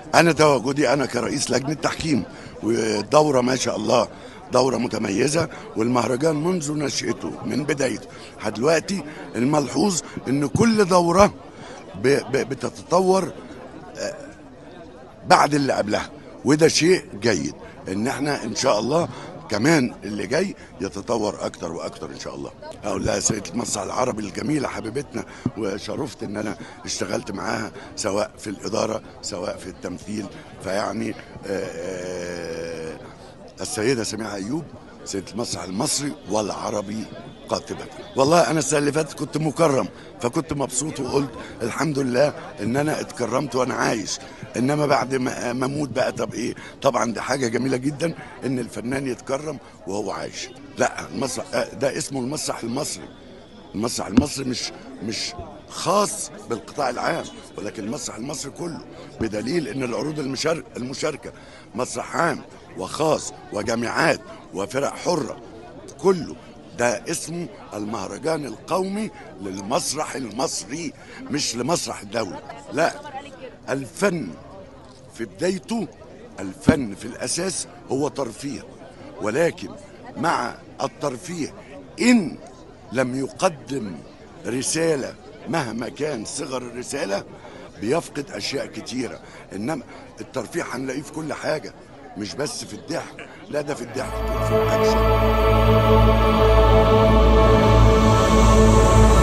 انا تواجدي انا كرئيس لجنه تحكيم والدوره ما شاء الله دورة متميزة والمهرجان منذ نشأته من بدايته لحد دلوقتي الملحوظ ان كل دورة ب- ب- بتتطور آه، بعد اللي قبلها وده شيء جيد ان احنا ان شاء الله كمان اللي جاي يتطور اكتر واكتر ان شاء الله اقول لها سيده المسرح العربي الجميله حبيبتنا وشرفت ان انا اشتغلت معاها سواء في الاداره سواء في التمثيل فيعني آه، آه، السيده سميحه ايوب سيده المسرح المصري والعربي قاطبة والله انا السنه اللي فاتت كنت مكرم فكنت مبسوط وقلت الحمد لله ان انا اتكرمت وانا عايش انما بعد ما ما اموت بقى طب ايه طبعا ده حاجه جميله جدا ان الفنان يتكرم وهو عايش لا المسرح آه، ده اسمه المسرح المصري المسرح المصري مش مش خاص بالقطاع العام ولكن المسرح المصري كله بدليل ان العروض المشار- المشاركه مسرح عام وخاص وجامعات وفرق حره كله ده اسمه المهرجان القومي للمسرح المصري مش لمسرح الدولة لا الفن في بدايته الفن في الأساس هو ترفيه ولكن مع الترفيه إن لم يقدم رسالة مهما كان صغر الرسالة بيفقد أشياء كتيرة إنما الترفيه هنلاقيه في كل حاجة مش بس في الضحك لا ده في الضحك وفي الأكشن